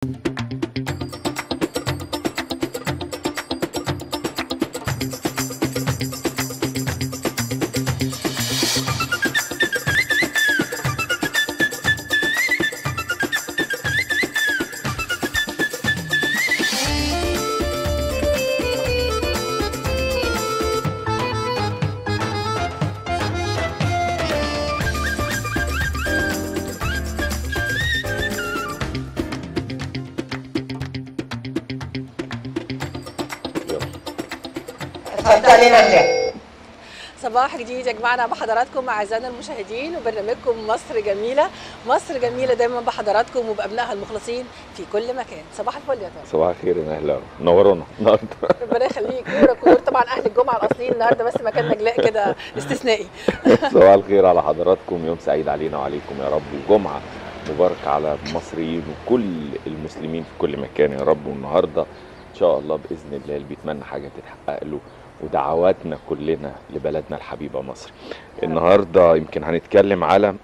اتفضلي نجاة صباح جديد يجمعنا بحضراتكم اعزائنا المشاهدين وبرنامجكم مصر جميله مصر جميله دايما بحضراتكم وبابنائها المخلصين في كل مكان صباح الفل يا ترى صباح الخير يا اهلا نورونا النهارده ربنا يخليك نورك ونور طبعا اهل الجمعه الاصليين النهارده بس مكان نجلاء كده استثنائي صباح الخير على حضراتكم يوم سعيد علينا وعليكم يا رب وجمعه مباركه على المصريين وكل المسلمين في كل مكان يا رب والنهارده ان شاء الله باذن الله اللي بيتمنى حاجه تتحقق له ودعواتنا كلنا لبلدنا الحبيبه مصر النهارده يمكن هنتكلم على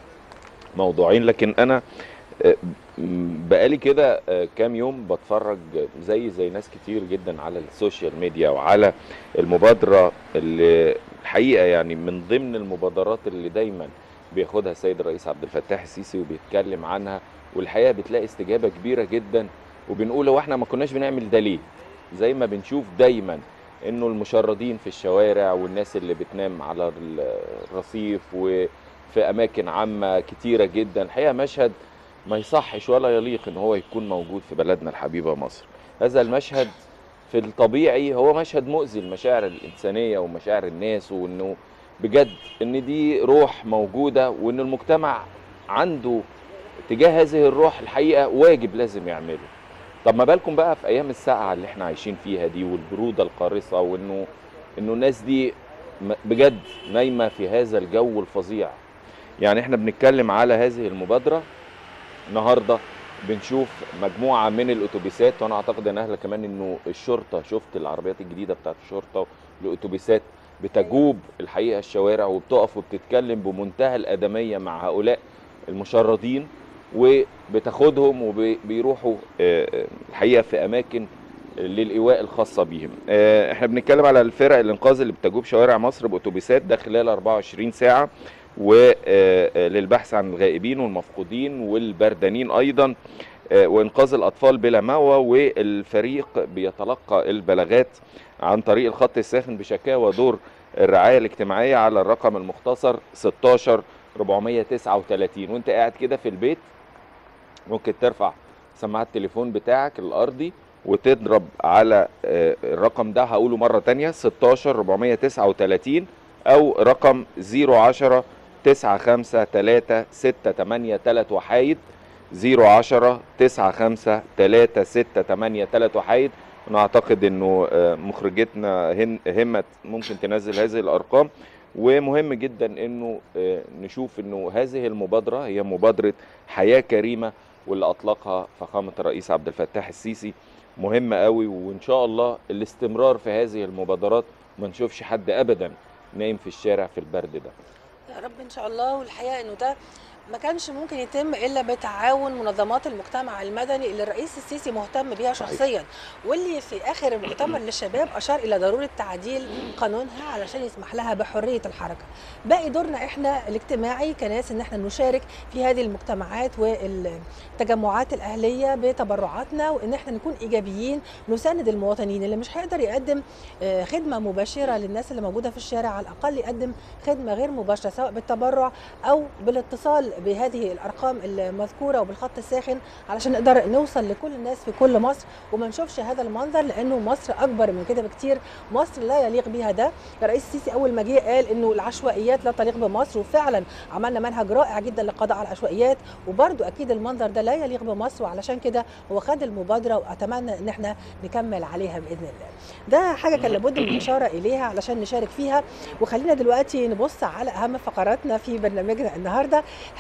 موضوعين لكن انا آه، م- بقالي كده آه، كام يوم بتفرج زي زي ناس كتير جدا على السوشيال ميديا وعلى المبادرة اللي الحقيقة يعني من ضمن المبادرات اللي دايما بياخدها السيد الرئيس عبد الفتاح السيسي وبيتكلم عنها والحقيقة بتلاقي استجابة كبيرة جدا وبنقول هو احنا ما كناش بنعمل ده ليه زي ما بنشوف دايما انه المشردين في الشوارع والناس اللي بتنام على الرصيف وفي اماكن عامة كتيرة جدا الحقيقة مشهد ما يصحش ولا يليق ان هو يكون موجود في بلدنا الحبيبة مصر هذا المشهد في الطبيعي هو مشهد مؤذي المشاعر الإنسانية ومشاعر الناس وإنه بجد إن دي روح موجودة وإن المجتمع عنده تجاه هذه الروح الحقيقة واجب لازم يعمله طب ما بالكم بقى في أيام الساعة اللي احنا عايشين فيها دي والبرودة القارصة وإنه إنه الناس دي م- بجد نايمة في هذا الجو الفظيع يعني احنا بنتكلم على هذه المبادرة النهارده بنشوف مجموعه من الاتوبيسات وانا اعتقد ان اهلا كمان انه الشرطه شفت العربيات الجديده بتاعت الشرطه والاتوبيسات بتجوب الحقيقه الشوارع وبتقف وبتتكلم بمنتهى الادميه مع هؤلاء المشردين وبتاخدهم وبيروحوا الحقيقه في اماكن للايواء الخاصه بيهم آه، احنا بنتكلم على الفرق الانقاذ اللي بتجوب شوارع مصر باتوبيسات ده خلال 24 ساعه وللبحث عن الغائبين والمفقودين والبردانين ايضا آه، وانقاذ الاطفال بلا مأوى والفريق بيتلقى البلاغات عن طريق الخط الساخن بشكاوى دور الرعايه الاجتماعيه على الرقم المختصر 16 439 وانت قاعد كده في البيت ممكن ترفع سماعه التليفون بتاعك الارضي وتضرب على آه، الرقم ده هقوله مره تانية 16 439 او رقم 010 9 5 3 6 8 3 وحايد 010 9 5 3 6 8 3 وحايد انا اعتقد انه آه، مخرجتنا هن- همت ممكن تنزل هذه الارقام ومهم جدا انه آه، نشوف انه هذه المبادره هي مبادره حياه كريمه واللي اطلقها فخامه الرئيس عبد الفتاح السيسي مهمه قوي وان شاء الله الاستمرار في هذه المبادرات ما نشوفش حد ابدا نايم في الشارع في البرد ده يا رب ان شاء الله والحقيقه انه ده ما كانش ممكن يتم الا بتعاون منظمات المجتمع المدني اللي الرئيس السيسي مهتم بيها صحيح. شخصيا واللي في اخر المؤتمر للشباب اشار الى ضروره تعديل قانونها علشان يسمح لها بحريه الحركه. باقي دورنا احنا الاجتماعي كناس ان احنا نشارك في هذه المجتمعات والتجمعات الاهليه بتبرعاتنا وان احنا نكون ايجابيين نساند المواطنين اللي مش هيقدر يقدم آه، خدمه مباشره للناس اللي موجوده في الشارع على الاقل يقدم خدمه غير مباشره سواء بالتبرع او بالاتصال بهذه الارقام المذكوره وبالخط الساخن علشان نقدر نوصل لكل الناس في كل مصر وما نشوفش هذا المنظر لانه مصر اكبر من كده بكتير مصر لا يليق بها ده الرئيس السيسي اول ما جه قال انه العشوائيات لا تليق بمصر وفعلا عملنا منهج رائع جدا للقضاء على العشوائيات وبرده اكيد المنظر ده لا يليق بمصر وعلشان كده هو خد المبادره واتمنى ان احنا نكمل عليها باذن الله ده حاجه كان لابد من الاشاره اليها علشان نشارك فيها وخلينا دلوقتي نبص على اهم فقراتنا في برنامجنا النهارده هي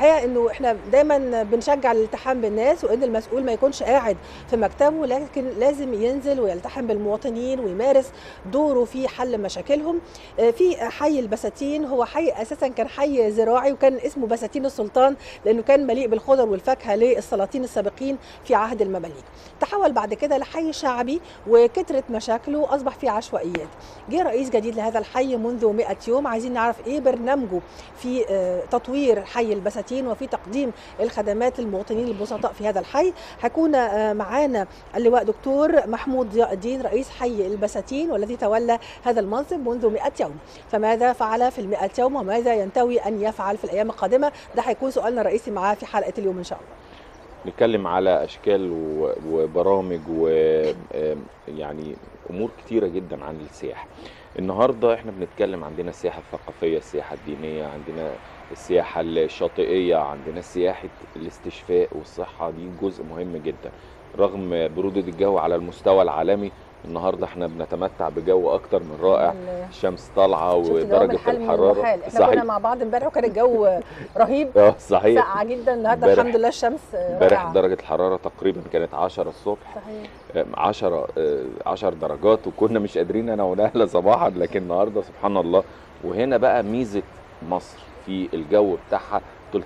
الحقيقه انه احنا دايما بنشجع الالتحام بالناس وان المسؤول ما يكونش قاعد في مكتبه لكن لازم ينزل ويلتحم بالمواطنين ويمارس دوره في حل مشاكلهم آه، في حي البساتين هو حي اساسا كان حي زراعي وكان اسمه بساتين السلطان لانه كان مليء بالخضر والفاكهه للسلاطين السابقين في عهد المماليك تحول بعد كده لحي شعبي وكترت مشاكله اصبح فيه عشوائيات جه رئيس جديد لهذا الحي منذ 100 يوم عايزين نعرف ايه برنامجه في آه، تطوير حي البساتين وفي تقديم الخدمات للمواطنين البسطاء في هذا الحي هيكون آه، معانا اللواء دكتور محمود ضياء الدين رئيس حي البساتين والذي تولى هذا المنصب منذ 100 يوم فماذا فعل في المئة يوم وماذا ينتوي أن يفعل في الأيام القادمة ده هيكون سؤالنا الرئيسي معاه في حلقة اليوم إن شاء الله نتكلم على اشكال و- وبرامج ويعني امور كتيره جدا عن السياحه النهارده احنا بنتكلم عندنا السياحه الثقافيه السياحه الدينيه عندنا السياحه الشاطئيه عندنا سياحه الاستشفاء والصحه دي جزء مهم جدا رغم برودة الجو على المستوى العالمي النهارده احنا بنتمتع بجو اكتر من رائع الشمس طالعه شفت دوام ودرجه الحال من الحراره المحال احنا كنا مع بعض امبارح وكان الجو رهيب اه صحيح ساقعة جدا النهارده امبارح- الحمد لله الشمس آه، امبارح رائعة. درجه الحراره تقريبا كانت 10 الصبح صحيح 10 10 درجات وكنا مش قادرين انا ونهله صباحا لكن النهارده سبحان الله وهنا بقى ميزه مصر في الجو بتاعها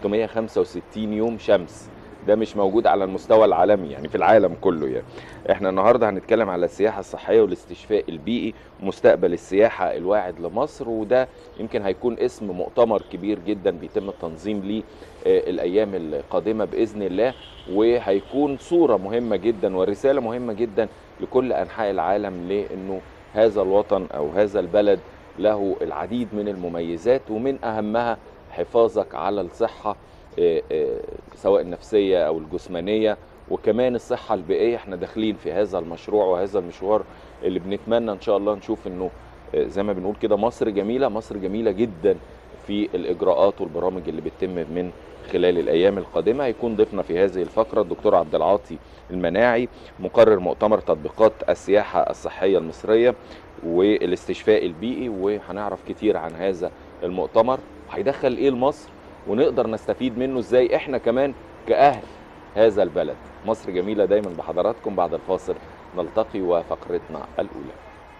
365 يوم شمس ده مش موجود على المستوى العالمي يعني في العالم كله يعني احنا النهارده هنتكلم على السياحه الصحيه والاستشفاء البيئي مستقبل السياحه الواعد لمصر وده يمكن هيكون اسم مؤتمر كبير جدا بيتم التنظيم ليه آه، الايام القادمه باذن الله وهيكون صوره مهمه جدا ورساله مهمه جدا لكل انحاء العالم لانه هذا الوطن او هذا البلد له العديد من المميزات ومن اهمها حفاظك على الصحه آه، آه، سواء النفسيه او الجسمانيه وكمان الصحه البيئيه احنا داخلين في هذا المشروع وهذا المشوار اللي بنتمنى ان شاء الله نشوف انه آه، زي ما بنقول كده مصر جميله مصر جميله جدا في الاجراءات والبرامج اللي بتتم من خلال الايام القادمه هيكون ضيفنا في هذه الفقره الدكتور عبد العاطي المناعي مقرر مؤتمر تطبيقات السياحه الصحيه المصريه والاستشفاء البيئي وهنعرف كتير عن هذا المؤتمر هيدخل ايه لمصر ونقدر نستفيد منه ازاي احنا كمان كاهل هذا البلد مصر جميله دايما بحضراتكم بعد الفاصل نلتقي وفقرتنا الاولى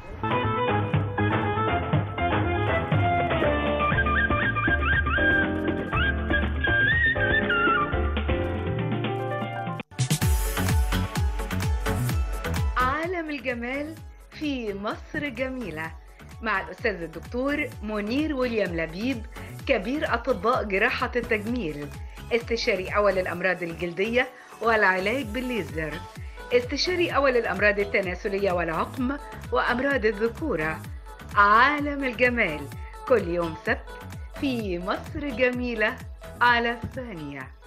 عالم الجمال في مصر جميلة مع الأستاذ الدكتور منير ويليام لبيب كبير أطباء جراحة التجميل استشاري أول الأمراض الجلدية والعلاج بالليزر استشاري أول الأمراض التناسلية والعقم وأمراض الذكورة عالم الجمال كل يوم سبت في مصر جميلة على الثانية